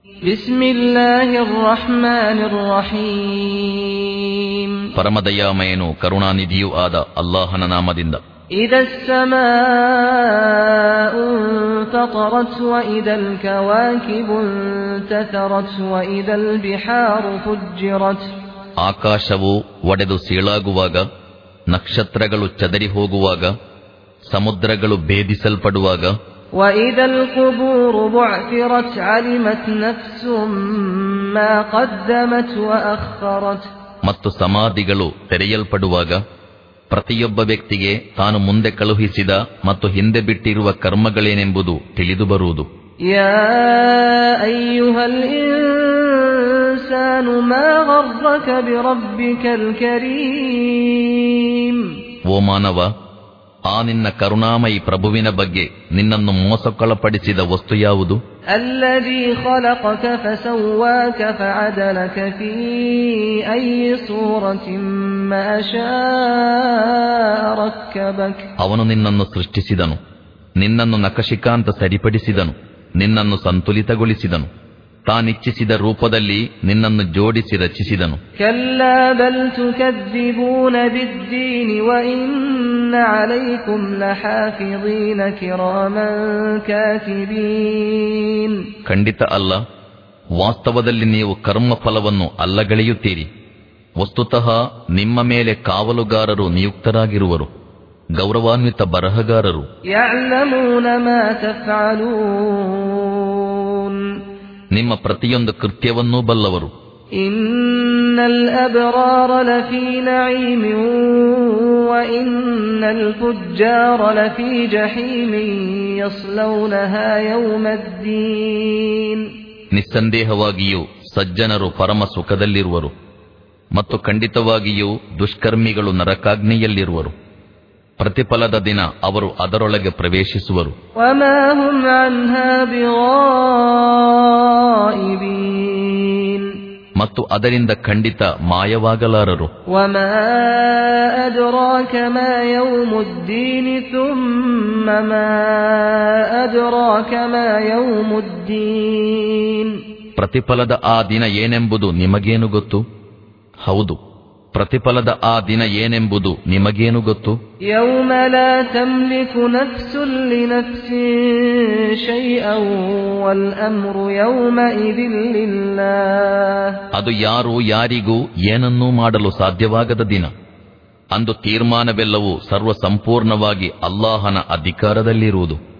بسم الله الرحمن الرحيم ಪರಮದಯಾಮಯನು ಕರುಣಾನಿಧಿಯೂ ಆದ ಅಲ್ಲಾಹನ ನಾಮದಿಂದ إذا السماء انفطرت وإذا الكواكب انتثرت وإذا البحار فجرت ಆಕಾಶವು ಒಡೆದು ಸೀಳಾಗುವಾಗ ನಕ್ಷತ್ರಗಳು ಚದರಿ ಹೋಗುವಾಗ ಸಮುದ್ರಗಳು ಭೇದಿಸಲ್ಪಡುವಾಗ وإذا القبور بعثرت علمت نفس ما قدمت وأخرت ಮತ್ತು ಸಮಾಧಿಗಳು ತೆರೆಯಲ್ಪಡುವಾಗ ಪ್ರತಿಯೊಬ್ಬ ವ್ಯಕ್ತಿಗೆ ತಾನು ಮುಂದೆ ಕಳುಹಿಸಿದ ಮತ್ತು ಹಿಂದೆ ಬಿಟ್ಟಿರುವ ಕರ್ಮಗಳೇನೆಂಬುದು ತಿಳಿದು ಬರುವುದು يا أيها الإنسان ما غرك بربك الكريم ಓ ಮಾನವ ಆ ನಿನ್ನ ಕರುಣಾಮಯಿ ಪ್ರಭುವಿನ ಬಗ್ಗೆ ನಿನ್ನನ್ನು ಮೋಸಕ್ಕೊಳಪಡಿಸಿದ ವಸ್ತು ಯಾವುದು الذي خلقك فسواك فعدلك في أي صورة ما شاء ركبك ಅವನು ನಿನ್ನನ್ನು ಸೃಷ್ಟಿಸಿದನು ನಿನ್ನನ್ನು ನಕಶಿಕಾಂತ ಸರಿಪಡಿಸಿದನು ನಿನ್ನನ್ನು ಸಂತುಲಿತಗೊಳಿಸಿದನು ತಾನಿಚ್ಛಿಸಿದ ರೂಪದಲ್ಲಿ ನಿನ್ನನ್ನು ಜೋಡಿಸಿ ರಚಿಸಿದನು كلا بل تكذبون بالدين وإن عليكم لحافظين كراما كاتبين ಖಂಡಿತ ಅಲ್ಲ ವಾಸ್ತವದಲ್ಲಿ ನೀವು ಕರ್ಮಫಲವನ್ನು ಅಲ್ಲಗಳೆಯುತ್ತೀರಿ ವಸ್ತುತಃ ನಿಮ್ಮ ಮೇಲೆ ಕಾವಲುಗಾರರು ನಿಯುಕ್ತರಾಗಿರುವರು ಗೌರವಾನ್ವಿತ ಬರಹಗಾರರು يعلمون ما تفعلون ನಿಮ್ಮ ಪ್ರತಿಯೊಂದು ಕೃತ್ಯವನ್ನೂ ಬಲ್ಲವರು إن الأبرار لفي نعيم وإن الفجار لفي جحيم يصلونها يوم الدين ನಿಸ್ಸಂದೇಹವಾಗಿಯೂ ಸಜ್ಜನರು ಪರಮ ಸುಖದಲ್ಲಿರುವರು ಮತ್ತು ಖಂಡಿತವಾಗಿಯೂ ದುಷ್ಕರ್ಮಿಗಳು ನರಕಾಗ್ನಿಯಲ್ಲಿರುವರು ಪ್ರತಿಫಲದ ದಿನ ಅವರು ಅದರೊಳಗೆ ಪ್ರವೇಶಿಸುವರು وما هم عنها بغائبين ಮತ್ತು ಅದರಿಂದ ಖಂಡಿತ ಮಾಯವಾಗಲಾರರು وما أدراك ما يوم الدين ثم ما أدراك ما يوم الدين ಪ್ರತಿಫಲದ ಆ ದಿನ ಏನೆಂಬುದು ನಿಮಗೇನು ಗೊತ್ತು ಹೌದು ಪ್ರತಿಫಲದ ಆ ದಿನ ಏನೆಂಬುದು ನಿಮಗೇನು ಗೊತ್ತು يوم لا تملك نفس لنفس شيئا والأمر يومئذ لله ಅದು ಯಾರು ಯಾರಿಗೂ ಏನನ್ನೂ ಮಾಡಲು ಸಾಧ್ಯವಾಗದ ದಿನ ಅಂದು ತೀರ್ಮಾನವೆಲ್ಲವೂ ಸರ್ವ ಸಂಪೂರ್ಣವಾಗಿ ಅಲ್ಲಾಹನ ಅಧಿಕಾರದಲ್ಲಿರುವುದು